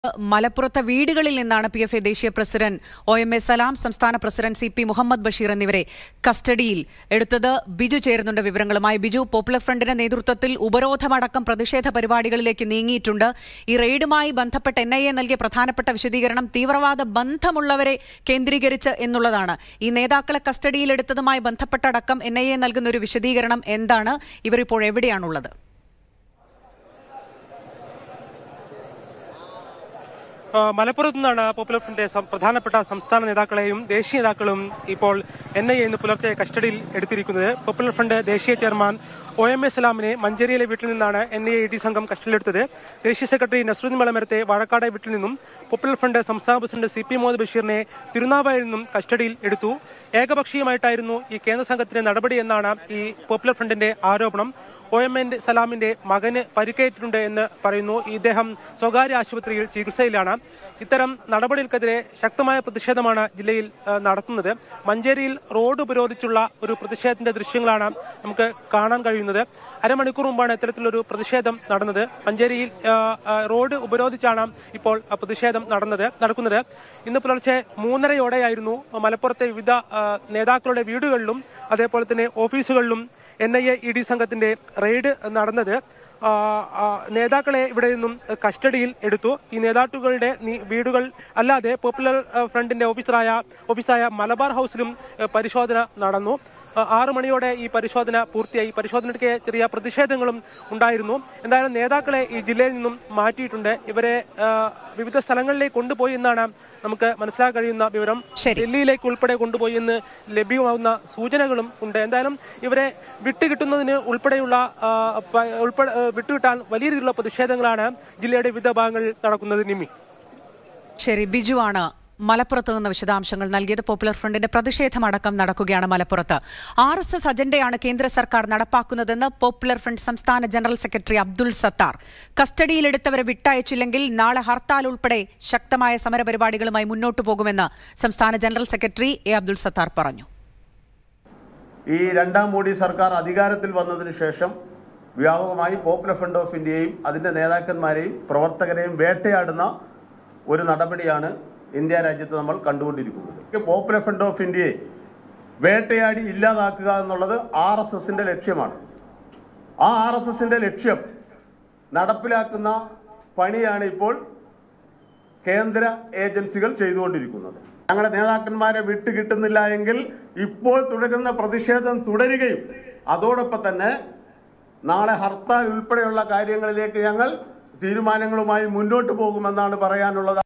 മലപ്പുറത്തെ വീടുകളിൽ നിന്നാണ് പി എഫ് എ ദേശീയ president O M A Salam സംസ്ഥാന president C P Muhammad Basheer എന്നിവരെ കസ്റ്റഡിയിൽ എടുത്തത് ബിജു ചേരുന്നുണ്ട് വിവരങ്ങളുമായി ബിജു പോപ്പുലർ ഫ്രണ്ടിന്റെ നേതൃത്വത്തിൽ ഉപരോധമടക്കം പ്രതിഷേധ പരിപാടികളിലേക്ക് നീങ്ങിയിട്ടുണ്ട് ഈ റെയ്ഡുമായി ബന്ധപ്പെട്ട് എൻ ഐ എ നൽകിയ പ്രധാനപ്പെട്ട വിശദീകരണം തീവ്രവാദ ബന്ധമുള്ളവരെ കേന്ദ്രീകരിച്ച് എന്നുള്ളതാണ് ഈ നേതാക്കളെ കസ്റ്റഡിയിലെടുത്തതുമായി ബന്ധപ്പെട്ടടക്കം എൻ ഐ എ നൽകുന്ന ഒരു വിശദീകരണം എന്താണ് ഇവർ ഇപ്പോൾ എവിടെയാണുള്ളത് ആ, മലപ്പുറത്തു നിന്നാണ് പോപ്പുലർ ഫ്രണ്ട് സം- പ്രധാനപ്പെട്ട സംസ്ഥാന നേതാക്കളെയും ദേശീയ നേതാക്കളും ഇപ്പോൾ എൻ ഐ എ ഇന്ന് പുലർച്ചെ കസ്റ്റഡിയിൽ എടുത്തിരിക്കുന്നത് പോപ്പുലർ ഫ്രണ്ട് ദേശീയ ചെയർമാൻ ഒ എം എ സലാമിനെ മഞ്ചേരിയിലെ വീട്ടിൽ നിന്നാണ് എൻ ഐ എ ഡി സംഘം കസ്റ്റഡിയിലെടുത്തത് ദേശീയ സെക്രട്ടറി നസ്രുദ്ദീൻ മലമരത്തെ വാഴക്കാട് വീട്ടിൽ നിന്നും പോപ്പുലർ ഫ്രണ്ട് സംസ്ഥാന പ്രസിഡന്റ് സി പി മുഹമ്മദ് ബഷീറിനെ തിരുനാവായിൽ നിന്നും കസ്റ്റഡിയിൽ എടുത്തു ഏകപക്ഷീയമായിട്ടായിരുന്നു ഈ കേന്ദ്ര സംഘത്തിന്റെ നടപടി എന്നാണ് ഈ പോപ്പുലർ ഫ്രണ്ടിന്റെ ആരോപണം ഒ എം എൻ സലാമിന്റെ മകന് പരിക്കേറ്റിട്ടുണ്ട് എന്ന് പറയുന്നു ഇദ്ദേഹം സ്വകാര്യ ആശുപത്രിയിൽ ചികിത്സയിലാണ് ഇത്തരം നടപടികൾക്കെതിരെ ശക്തമായ പ്രതിഷേധമാണ് ജില്ലയിൽ ആ, നടത്തുന്നത് മഞ്ചേരിയിൽ റോഡ് ഉപരോധിച്ചുള്ള ഒരു പ്രതിഷേധത്തിന്റെ ദൃശ്യങ്ങളാണ് നമുക്ക് കാണാൻ കഴിയുന്നത് അരമണിക്കൂർ മുമ്പാണ് ഇത്തരത്തിലൊരു പ്രതിഷേധം നടന്നത് മഞ്ചേരിയിൽ ആ, ആ, റോഡ് ഉപരോധിച്ചാണ് ഇപ്പോൾ ആ, പ്രതിഷേധം നടന്നത് നടക്കുന്നത് ഇന്ന് പുലർച്ചെ മൂന്നരയോടെയായിരുന്നു മലപ്പുറത്തെ വിവിധ ആ, നേതാക്കളുടെ വീടുകളിലും അതേപോലെ തന്നെ ഓഫീസുകളിലും N I A E D സംഘത്തിന്റെ റെയ്ഡ് നടന്നത് ആ, ആ, നേതാക്കളെ ഇവിടെ നിന്നും കസ്റ്റഡിയിൽ എടുത്തു ഈ നേതാക്കളുടെ നി- വീടുകൾ അല്ലാതെ പോപ്പുലർ ആ, ഫ്രണ്ടിന്റെ ഓഫീസറായ ഓഫീസായ മലബാർ ഹൗസിലും ആ, പരിശോധന നടന്നു ആ, ആറ് മണിയോടെ ഈ പരിശോധന പൂർത്തിയായി പരിശോധനയ്ക്ക് ചെറിയ പ്രതിഷേധങ്ങളും ഉണ്ടായിരുന്നു എന്തായാലും നേതാക്കളെ ഈ ജില്ലയിൽ നിന്നും മാറ്റിയിട്ടുണ്ട് ഇവരെ ആ, വിവിധ സ്ഥലങ്ങളിലേക്ക് കൊണ്ടുപോയി എന്നാണ് നമുക്ക് മനസ്സിലാക്കാൻ കഴിയുന്ന വിവരം ശരി. ഡൽഹിയിലേക്ക് ഉൾപ്പെടെ കൊണ്ടുപോയി എന്ന് ലഭ്യമാവുന്ന സൂചനകളും ഉണ്ട് എന്തായാലും ഇവരെ വിട്ടുകിട്ടുന്നതിന് ഉൾപ്പെടെയുള്ള ആ, പ- ഉൾപ്പെടെ ആ, വിട്ടുകിട്ടാൻ വലിയ രീതിയിലുള്ള പ്രതിഷേധങ്ങളാണ് ജില്ലയുടെ വിവിധ ഭാഗങ്ങളിൽ നടക്കുന്നത് നിമി ശരി ബിജു ആണ് മലപ്പുറത്ത് നിന്ന് വിശദാംശങ്ങൾ നൽകിയത് പോപ്പുലർ ഫ്രണ്ടിന്റെ പ്രതിഷേധമടക്കം നടക്കുകയാണ് മലപ്പുറത്ത് ആർ എസ് എസ് അജണ്ടയാണ് കേന്ദ്ര സർക്കാർ നടപ്പാക്കുന്നതെന്ന് പോപ്പുലർ ഫ്രണ്ട് സംസ്ഥാന ജനറൽ സെക്രട്ടറി അബ്ദുൾ സത്താർ കസ്റ്റഡിയിലെടുത്തവരെ വിട്ടയച്ചില്ലെങ്കിൽ നാളെ ഹർത്താൽ ഉൾപ്പെടെ ശക്തമായ സമരപരിപാടികളുമായി മുന്നോട്ടു പോകുമെന്ന് സംസ്ഥാന general secretary A Abdul Sathar പറഞ്ഞു ഈ രണ്ടാം മോഡി സർക്കാർ അധികാരത്തിൽ വന്നതിന് ശേഷം വ്യാപകമായി പോപ്പുലർ ഫ്രണ്ട് ഓഫ് ഇന്ത്യയും അതിൻ്റെ നേതാക്കന്മാരെയും പ്രവർത്തകരെയും വേട്ടയാടുന്ന ഒരു നടപടിയാണ് ഇന്ത്യ രാജ്യത്ത് നമ്മൾ കണ്ടുകൊണ്ടിരിക്കുന്നത് പോപ്പുലർ ഫ്രണ്ട് ഓഫ് ഇന്ത്യയെ വേട്ടയാടി ഇല്ലാതാക്കുക എന്നുള്ളത് ആർ എസ് എസിൻ്റെ ലക്ഷ്യമാണ് ആ ആർ എസ് എസിൻ്റെ ലക്ഷ്യം നടപ്പിലാക്കുന്ന പണിയാണ് ഇപ്പോൾ കേന്ദ്ര ഏജൻസികൾ ചെയ്തുകൊണ്ടിരിക്കുന്നത് ഞങ്ങളുടെ നേതാക്കന്മാരെ വിട്ടുകിട്ടുന്നില്ല എങ്കിൽ ഇപ്പോൾ തുടരുന്ന പ്രതിഷേധം തുടരുകയും അതോടൊപ്പം തന്നെ നാളെ ഹർത്താൽ ഉൾപ്പെടെയുള്ള കാര്യങ്ങളിലേക്ക് ഞങ്ങൾ തീരുമാനങ്ങളുമായി മുന്നോട്ട് പോകുമെന്നാണ് പറയാനുള്ളത്